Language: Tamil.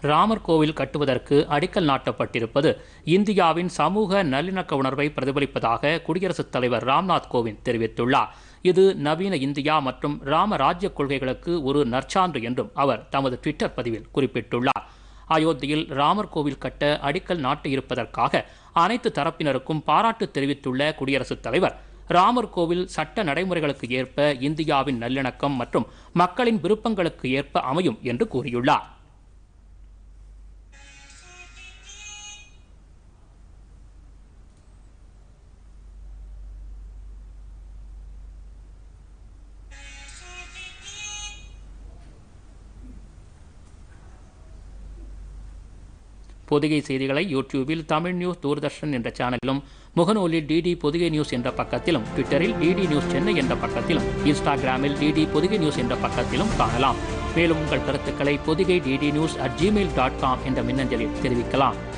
ராமர் கோவில் கட்டுவதற்கு அடிக்கல் நாட்டப்பட்டிருப்பது இந்தியாவின் சமூக நல்லிணக்க உணர்வை பிரதிபலிப்பதாக குடியரசுத் தலைவர் ராம்நாத் கோவிந்த் தெரிவித்துள்ளார் இது நவீன இந்தியா மற்றும் ராம ராஜ்ய கொள்கைகளுக்கு ஒரு நற்சான்று என்றும் அவர் தமது ட்விட்டர் பதிவில் குறிப்பிட்டுள்ளார் அயோத்தியில் ராமர் கோவில் கட்ட அடிக்கல் நாட்ட இருப்பதற்காக அனைத்து தரப்பினருக்கும் பாராட்டு தெரிவித்துள்ள குடியரசுத் தலைவர் ராமர் கோவில் சட்ட நடைமுறைகளுக்கு ஏற்ப இந்தியாவின் நல்லிணக்கம் மற்றும் மக்களின் விருப்பங்களுக்கு ஏற்ப அமையும் என்று கூறியுள்ளார் பொதிகை செய்திகளை யூடியூபில் தமிழ் நியூஸ் தூர்தர்ஷன் என்ற சேனலிலும் முகநூலில் டிடி பொதிகை நியூஸ் என்ற பக்கத்திலும் ட்விட்டரில் டிடி நியூஸ் சென்னை என்ற பக்கத்திலும் இன்ஸ்டாகிராமில் டிடி பொதிகை நியூஸ் என்ற பக்கத்திலும் காணலாம் மேலும் உங்கள் கருத்துக்களை Podhigai DD news at Gmail dot com என்ற மின்னஞ்சலில் தெரிவிக்கலாம்